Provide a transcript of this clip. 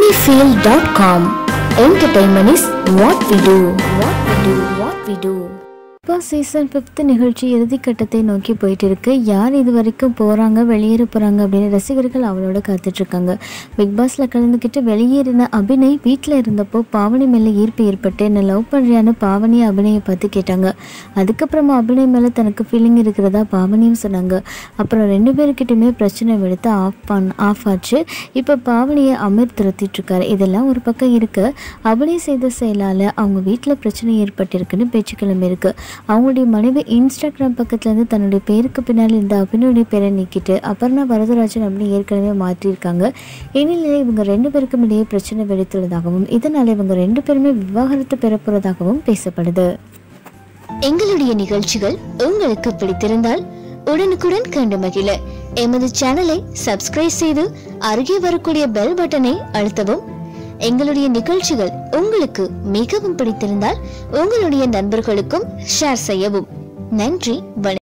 Sunnyfield.com. Entertainment is what we do. What we do. What we do. இப்போ season fifth நிகழ்ச்சி இறுதிக்கட்டத்தை நோக்கி போயிட்டு இருக்கு யார் இது வரைக்கும் போகிறாங்க வெளியேற போகிறாங்க அப்படின்னு ரசிகர்கள் அவளோட காத்துட்ருக்காங்க பிக் பாஸில் கலந்துக்கிட்டு வெளியேறின அபிநய் வீட்டில் இருந்தப்போ பாவனி மேலே ஈர்ப்பு ஏற்பட்டு என்ன லவ் பண்ணுறியான்னு பாவனி அபிநயை பார்த்து கேட்டாங்க அதுக்கப்புறமா அபிநய் மேலே தனக்கு ஃபீலிங் இருக்கிறதா பாவனியும் சொன்னாங்க அப்புறம் ரெண்டு பேருக்கிட்டையுமே பிரச்சனை வெடித்து ஆஃப் பண் ஆஃப் ஆச்சு இப்போ பாவனியை அமீர் துரத்திட்டு இருக்காரு இதெல்லாம் ஒரு பக்கம் இருக்கு அபிநய் செய்த செயலால் அவங்க வீட்டில் பிரச்சனை ஏற்பட்டிருக்குன்னு பேச்சு கிளம்பி இருக்கு அவங்களுடைய மனைவி இன்ஸ்டாகிராம் பக்கத்துலேருந்து தன்னுடைய பேருக்கு பின்னால் இந்த அபினுடைய பேரை நீக்கிட்டு அபர்ணா வரதராஜன் அப்படின்னு ஏற்கனவே மாற்றியிருக்காங்க இந்நிலையில் இவங்க ரெண்டு பேருக்கும் இடையே பிரச்சனை வெடித்துள்ளதாகவும் இதனால் இவங்க ரெண்டு பேருமே விவாகரத்து பெற போகிறதாகவும் பேசப்படுது எங்களுடைய நிகழ்ச்சிகள் உங்களுக்கு பிடித்திருந்தால் உடனுக்குடன் கண்டு மகிழ எமது சேனலை சப்ஸ்கிரைப் செய்து அருகே வரக்கூடிய பெல் பட்டனை அழுத்தவும் எங்களுடைய நிகழ்ச்சிகள் உங்களுக்கு மிகவும் பிடித்திருந்தால் உங்களுடைய நண்பர்களுக்கும் ஷேர் செய்யவும் நன்றி வணக்கம்